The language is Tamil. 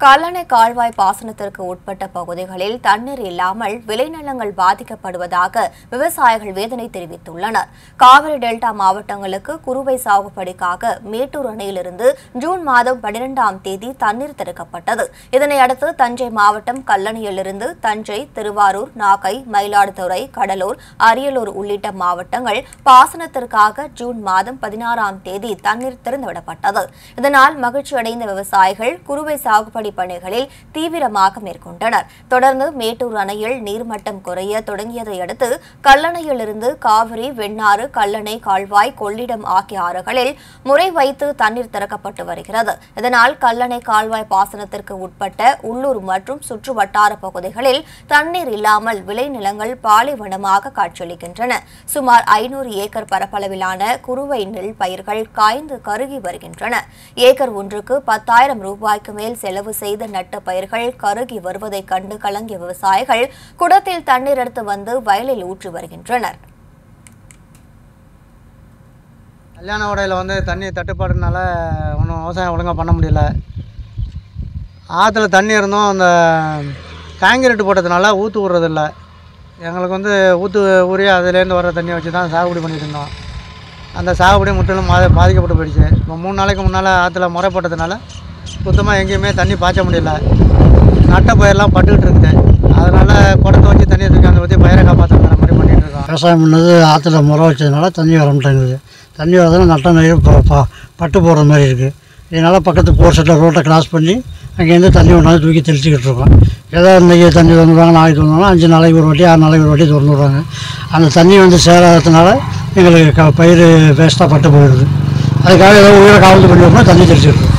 கல்லணை கால்வாய் பாசனத்திற்கு உட்பட்ட பகுதிகளில் தண்ணீர் இல்லாமல் விளைநிலங்கள் பாதிக்கப்படுவதாக விவசாயிகள் வேதனை தெரிவித்துள்ளனர் காவிரி டெல்டா மாவட்டங்களுக்கு குறுவை சாகுபடிக்காக மேட்டூர் அணையிலிருந்து ஜூன் மாதம் பனிரெண்டாம் தேதி தண்ணீர் திறக்கப்பட்டது இதனையடுத்து தஞ்சை மாவட்டம் கல்லணையிலிருந்து தஞ்சை திருவாரூர் நாகை மயிலாடுதுறை கடலூர் அரியலூர் உள்ளிட்ட மாவட்டங்கள் பாசனத்திற்காக ஜூன் மாதம் பதினாறாம் தேதி தண்ணீர் திறந்துவிடப்பட்டது இதனால் மகிழ்ச்சியடைந்த விவசாயிகள் குறுவை சாகுபடி பணிகளில் தீவிரமாக மேற்கொண்டனர் தொடர்ந்து மேட்டூர் அணையில் நீர்மட்டம் குறைய தொடங்கியதை அடுத்து கல்லணையிலிருந்து காவிரி வெண்ணாறு கல்லணை கால்வாய் கொள்ளிடம் ஆகிய ஆறுகளில் முறை வைத்து தண்ணீர் திறக்கப்பட்டு வருகிறது இதனால் கல்லணை கால்வாய் பாசனத்திற்கு உட்பட்ட உள்ளூர் மற்றும் சுற்று வட்டார பகுதிகளில் தண்ணீர் இல்லாமல் விளைநிலங்கள் பாலைவனமாக காட்சியளிக்கின்றன சுமார் ஐநூறு ஏக்கர் பரப்பளவிலான குறுவை நெல் பயிர்கள் காய்ந்து கருகி வருகின்றன ஏக்கர் ஒன்றுக்கு பத்தாயிரம் ரூபாய்க்கு மேல் செலவு செய்த நட்ட பயிர்கள் கருகி வருவதைக் கண்டு கலங்கிய விவசாயிகள் குடத்தில் தண்ணீர் எடுத்து வந்து வயலில் ஊற்றி வருகின்றனர் கல்யாண உடையில் வந்து தண்ணி தட்டுப்பாடுனால ஒன்றும் விவசாயம் ஒழுங்காக பண்ண முடியல ஆற்றுல தண்ணி இருந்தும் அந்த காங்கிரீட் போட்டதுனால ஊற்று விட்றதில்ல எங்களுக்கு வந்து ஊற்று ஊறி அதுலேருந்து வர தண்ணியை வச்சு தான் சாகுபடி பண்ணிட்டு இருந்தோம் அந்த சாகுபடி முற்றிலும் மா பாதிக்கப்பட்டு போயிடுச்சு இப்போ மூணு நாளைக்கு முன்னால் ஆற்றுல முறை போட்டதுனால சுத்தமாக எங்கேயுமே தண்ணி பாய்ச்ச முடியல நட்ட பயிரெலாம் பட்டுக்கிட்டு இருக்குது அதனால் குடத்தை வச்சு தண்ணியை தூக்கி அந்த ஊற்றி பயிரை காப்பாற்றுற மாதிரி பண்ணிகிட்டு இருக்கோம் விவசாயம் பண்ணது ஆற்றுல முறை வச்சதுனால தண்ணி வர மாட்டேங்குது தண்ணி வரதுனால நட்ட நயிர் ப- ப- பட்டு போடுற மாதிரி இருக்குது இதனால் பக்கத்து போர் செட்டில் ரோட்டை கிராஸ் பண்ணி அங்கேருந்து தண்ணி ஒன்றாவது தூக்கி தெளிச்சிக்கிட்டு இருக்கோம் ஏதோ இன்றைக்கி தண்ணி திறந்துடுவாங்க நாளைக்கு திறந்தாலும் அஞ்சு நாளைக்கு ஒரு வாட்டி ஆறு நாளைக்கு ஒரு வாட்டி திறந்து விடுவாங்க அந்த தண்ணி வந்து சேராததுனால எங்களுக்கு க பயிர் வேஸ்ட்டாக பட்டு போயிடுது அதுக்காக ஏதோ உயிரை காவல் பண்ணி விடணும் தண்ணி தெளிச்சிக்கிட்டு இருக்கோம்